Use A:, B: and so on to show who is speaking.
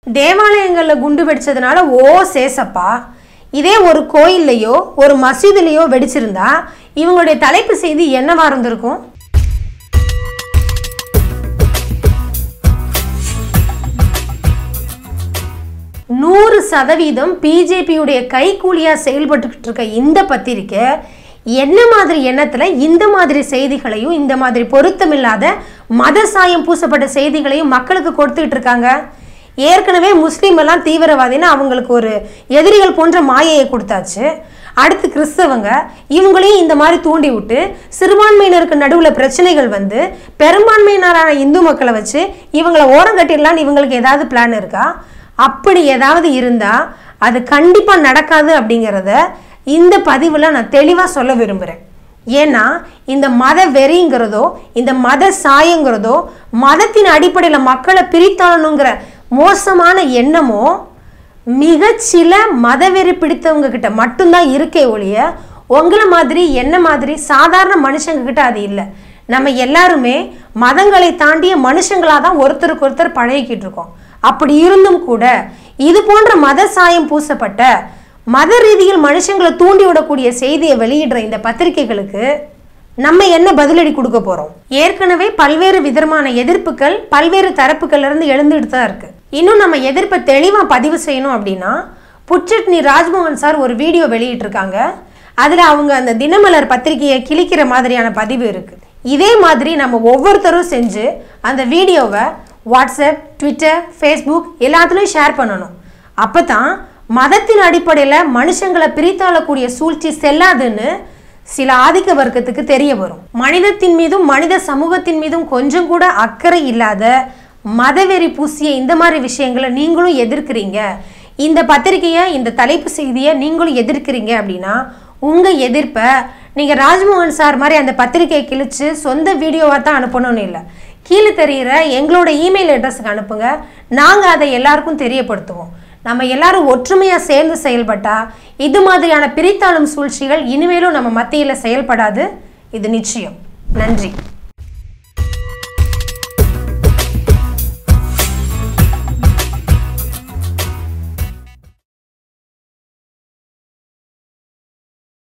A: தேவாலயங்களில் குண்டு வெடிச்சதுனால ஓ சேசப்பா இதே ஒரு கோயில்லையோ ஒரு மசூதிலையோ வெடிச்சிருந்தா இவங்களுடைய தலைப்பு செய்தி என்னவா இருந்திருக்கும் நூறு சதவீதம் பிஜேபியுடைய கைக்கூலியா செயல்பட்டுக்கிட்டு இருக்க இந்த பத்திரிக்கை என்ன மாதிரி எண்ணத்துல இந்த மாதிரி செய்திகளையும் இந்த மாதிரி பொருத்தமில்லாத மத சாயம் பூசப்பட்ட செய்திகளையும் மக்களுக்கு கொடுத்துக்கிட்டு இருக்காங்க ஏற்கனவே முஸ்லீம் எல்லாம் தீவிரவாதின்னு அவங்களுக்கு ஒரு எதிரிகள் போன்ற மாயையை கொடுத்தாச்சு அடுத்து கிறிஸ்தவங்க இவங்களையும் இந்த மாதிரி தூண்டி விட்டு சிறுபான்மையினருக்கு நடுவில் பிரச்சனைகள் வந்து பெரும்பான்மையினரான இந்து மக்களை வச்சு இவங்களை ஓரம் கட்டிடலான்னு இவங்களுக்கு ஏதாவது பிளான் இருக்கா அப்படி ஏதாவது இருந்தால் அது கண்டிப்பாக நடக்காது அப்படிங்கிறத இந்த பதிவில் நான் தெளிவாக சொல்ல விரும்புகிறேன் ஏன்னா இந்த மத வெறிங்கிறதோ இந்த மத சாயங்கிறதோ மதத்தின் அடிப்படையில் மக்களை பிரித்தாளணுங்கிற மோசமான எண்ணமோ மிகச்சில மதவெறி பிடித்தவங்க கிட்ட மட்டும்தான் இருக்கே ஒழிய உங்களை மாதிரி என்ன மாதிரி சாதாரண மனுஷங்க கிட்ட அது இல்லை நம்ம எல்லாருமே மதங்களை தாண்டிய மனுஷங்களாக தான் ஒருத்தருக்கு ஒருத்தர் பழகிக்கிட்டு இருக்கோம் அப்படி இருந்தும் கூட இது போன்ற மத சாயம் பூசப்பட்ட மத ரீதியில் மனுஷங்களை தூண்டி விடக்கூடிய செய்தியை வெளியிடுற இந்த பத்திரிகைகளுக்கு நம்ம என்ன பதிலடி கொடுக்க போறோம் ஏற்கனவே பல்வேறு விதமான எதிர்ப்புகள் பல்வேறு தரப்புகள்ல இருந்து எழுந்துட்டு தான் இருக்கு இன்னும் நம்ம எதிர்ப்பை தெளிவா பதிவு செய்யணும் அப்படின்னா புட்சட்னி ராஜ்மோகன் சார் ஒரு வீடியோ வெளியிட்டிருக்காங்க அதுல அவங்க அந்த தினமலர் பத்திரிகையை கிழிக்கிற மாதிரியான பதிவு இருக்கு இதே மாதிரி நம்ம ஒவ்வொருத்தரும் செஞ்சு அந்த வீடியோவை வாட்ஸ்அப் ட்விட்டர் ஃபேஸ்புக் எல்லாத்துலேயும் ஷேர் பண்ணணும் அப்போ தான் மதத்தின் அடிப்படையில் மனுஷங்களை பிரித்தாளக்கூடிய சூழ்ச்சி செல்லாதுன்னு சில ஆதிக்க வர்க்கத்துக்கு தெரிய வரும் மனிதத்தின் மீதும் மனித சமூகத்தின் மீதும் கொஞ்சம் கூட அக்கறை இல்லாத மதவெறி பூசிய இந்த மாதிரி விஷயங்களை நீங்களும் எதிர்க்கிறீங்க இந்த பத்திரிகையை இந்த தலைப்பு செய்தியை நீங்களும் எதிர்க்கிறீங்க அப்படின்னா உங்கள் எதிர்ப்பை நீங்கள் ராஜ்மோகன் சார் மாதிரி அந்த பத்திரிகையை கிழிச்சு சொந்த வீடியோவாக தான் அனுப்பணும்னு இல்லை கீழே தெரிகிற எங்களோட இமெயில் அட்ரஸுக்கு அனுப்புங்க நாங்கள் அதை எல்லாருக்கும் தெரியப்படுத்துவோம் நம்ம எல்லாரும் ஒற்றுமையாக சேர்ந்து செயல்பட்டா இது மாதிரியான பிரித்தாளும் சூழ்ச்சிகள் இனிமேலும் நம்ம மத்தியில் செயல்படாது இது நிச்சயம் நன்றி